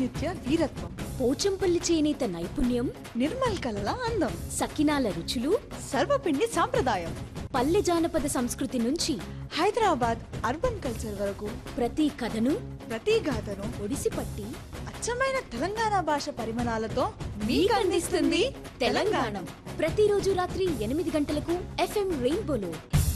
ఆణిముత్య వీరత్వం పోచంపల్లి చేనేత నైపుణ్యం నిర్మల్ కలల అందం సకినాల రుచులు సర్వపిండి సాంప్రదాయం పల్లె జానపద సంస్కృతి నుంచి హైదరాబాద్ అర్బన్ కల్చర్ వరకు ప్రతి కథను ప్రతి గాథను ఒడిసిపట్టి అచ్చమైన తెలంగాణ భాష పరిమాణాలతో మీకు అందిస్తుంది తెలంగాణ ప్రతిరోజు రాత్రి ఎనిమిది గంటలకు ఎఫ్ఎం రెయిన్బోలో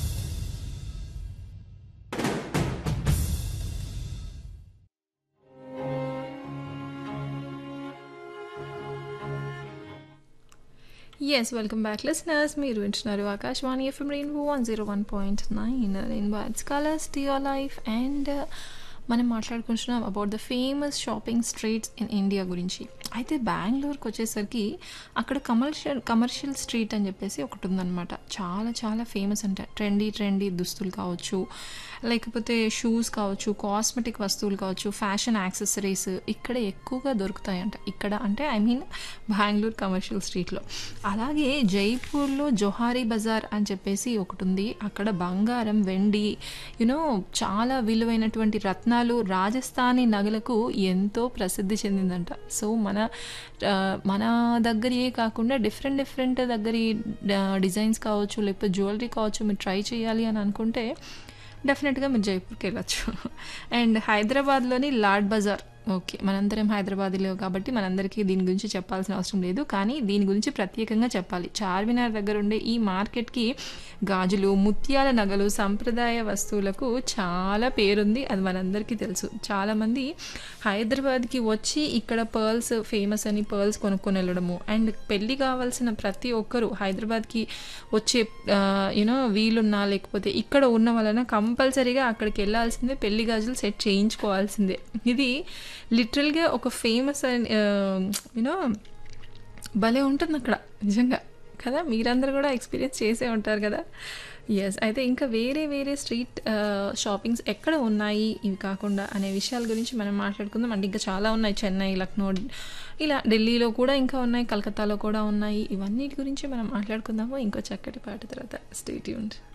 ఎస్ వెల్కమ్ బ్యాక్ లిసనర్స్ మీరు వింటున్నారు Akashvani FM rainbow one zero one point nine rainbow adds colours to your life and మనం మాట్లాడుకుంటున్నాం about the famous shopping streets in India గురించి అయితే బెంగళూరుకి వచ్చేసరికి అక్కడ కమర్షియల్ కమర్షియల్ స్ట్రీట్ అని చెప్పేసి ఒకటి ఉందన్నమాట చాలా చాలా ఫేమస్ అంటే ట్రెండీ ట్రెండీ దుస్తులు కావచ్చు లేకపోతే షూస్ కావచ్చు కాస్మెటిక్ వస్తువులు కావచ్చు ఫ్యాషన్ యాక్సెసరీస్ ఇక్కడ ఎక్కువగా దొరుకుతాయంట ఇక్కడ అంటే ఐ మీన్ బెంగళూరు కమర్షియల్ స్ట్రీట్లో అలాగే జైపూర్లో జొహారీ బజార్ అని చెప్పేసి ఒకటి ఉంది అక్కడ బంగారం వెండి యునో చాలా విలువైనటువంటి రత్నాలు రాజస్థానీ నగలకు ఎంతో ప్రసిద్ధి చెందిందంట సో మన ఆ, మన దగ్గరే కాకుండా డిఫరెంట్ డిఫరెంట్ దగ్గరి డిజైన్స్ కావచ్చు లేకపోతే జ్యువెలరీ కావచ్చు మీరు ట్రై చేయాలి అని అనుకుంటే డెఫినెట్గా మీరు జైపూర్కి వెళ్ళొచ్చు అండ్ హైదరాబాద్లోని లాడ్ బజార్ ఓకే మనందరం హైదరాబాద్లో కాబట్టి మనందరికీ దీని గురించి చెప్పాల్సిన అవసరం లేదు కానీ దీని గురించి ప్రత్యేకంగా చెప్పాలి చార్మినార్ దగ్గర ఉండే ఈ మార్కెట్కి గాజులు ముత్యాల నగలు సంప్రదాయ వస్తువులకు చాలా పేరుంది అది మనందరికీ తెలుసు చాలామంది హైదరాబాద్కి వచ్చి ఇక్కడ పర్ల్స్ ఫేమస్ అని పర్ల్స్ కొనుక్కొని వెళ్ళడము అండ్ పెళ్ళి కావాల్సిన ప్రతి ఒక్కరూ హైదరాబాద్కి వచ్చే యూనో వీలున్నా లేకపోతే ఇక్కడ ఉన్న వలన కంపల్సరీగా అక్కడికి వెళ్ళాల్సిందే పెళ్లి గాజులు సెట్ చేయించుకోవాల్సిందే ఇది లిటరల్గా ఒక ఫేమస్ యూనో భలే ఉంటుంది అక్కడ నిజంగా కదా మీరందరూ కూడా ఎక్స్పీరియన్స్ చేసే ఉంటారు కదా ఎస్ అయితే ఇంకా వేరే వేరే స్ట్రీట్ షాపింగ్స్ ఎక్కడ ఉన్నాయి ఇవి కాకుండా అనే విషయాల గురించి మనం మాట్లాడుకుందాం అంటే ఇంకా చాలా ఉన్నాయి చెన్నై లక్నో ఇలా ఢిల్లీలో కూడా ఇంకా ఉన్నాయి కలకత్తాలో కూడా ఉన్నాయి ఇవన్నీ గురించి మనం మాట్లాడుకుందాము ఇంకో చక్కటి పాట తర్వాత స్టేట్ యూన్